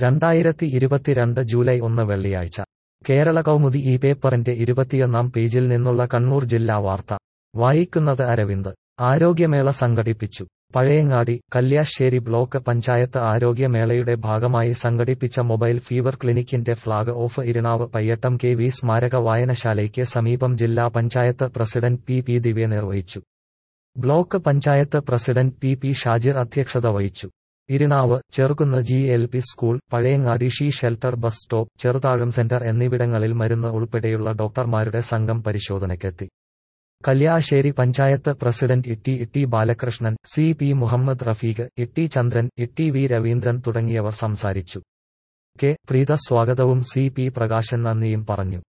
രണ്ടായിരത്തി ഇരുപത്തിരണ്ട് ജൂലൈ ഒന്ന് വെള്ളിയാഴ്ച കേരള കൗമുദി ഈ പേപ്പറിന്റെ ഇരുപത്തിയൊന്നാം പേജിൽ നിന്നുള്ള കണ്ണൂർ ജില്ലാ വാർത്ത വായിക്കുന്നത് അരവിന്ദ് ആരോഗ്യമേള സംഘടിപ്പിച്ചു പഴയങ്ങാടി കല്യാശ്ശേരി ബ്ലോക്ക് പഞ്ചായത്ത് ആരോഗ്യമേളയുടെ ഭാഗമായി സംഘടിപ്പിച്ച മൊബൈൽ ഫീവർ ക്ലിനിക്കിന്റെ flag off Irinave Payyattam K V സ്മാരക വായനശാലയ്ക്ക് സമീപം ജില്ലാ panchayat president P P Divya നിർവഹിച്ചു block panchayat president P P Shajir അധ്യക്ഷത വഹിച്ചു Irinave Cherukunnu G L P school Pazhayangadi she shelter bus stop Cherutazham centre എന്നിവിടങ്ങളിൽ മരുന്ന് ഉൾപ്പെടെയുള്ള ഡോക്ടർമാരുടെ സംഘം പരിശോധനയ്ക്കെത്തി കല്യാശ്ശേരി പഞ്ചായത്ത് പ്രസിഡന്റ് ഇട്ടി ഇട്ടി ബാലകൃഷ്ണൻ സി പി മുഹമ്മദ് റഫീഖ് ഇട്ടി ചന്ദ്രൻ ഇട്ടി വി രവീന്ദ്രൻ തുടങ്ങിയവർ സംസാരിച്ചു കെ പ്രീത സ്വാഗതവും സി പി പ്രകാശൻ നന്ദിയും പറഞ്ഞു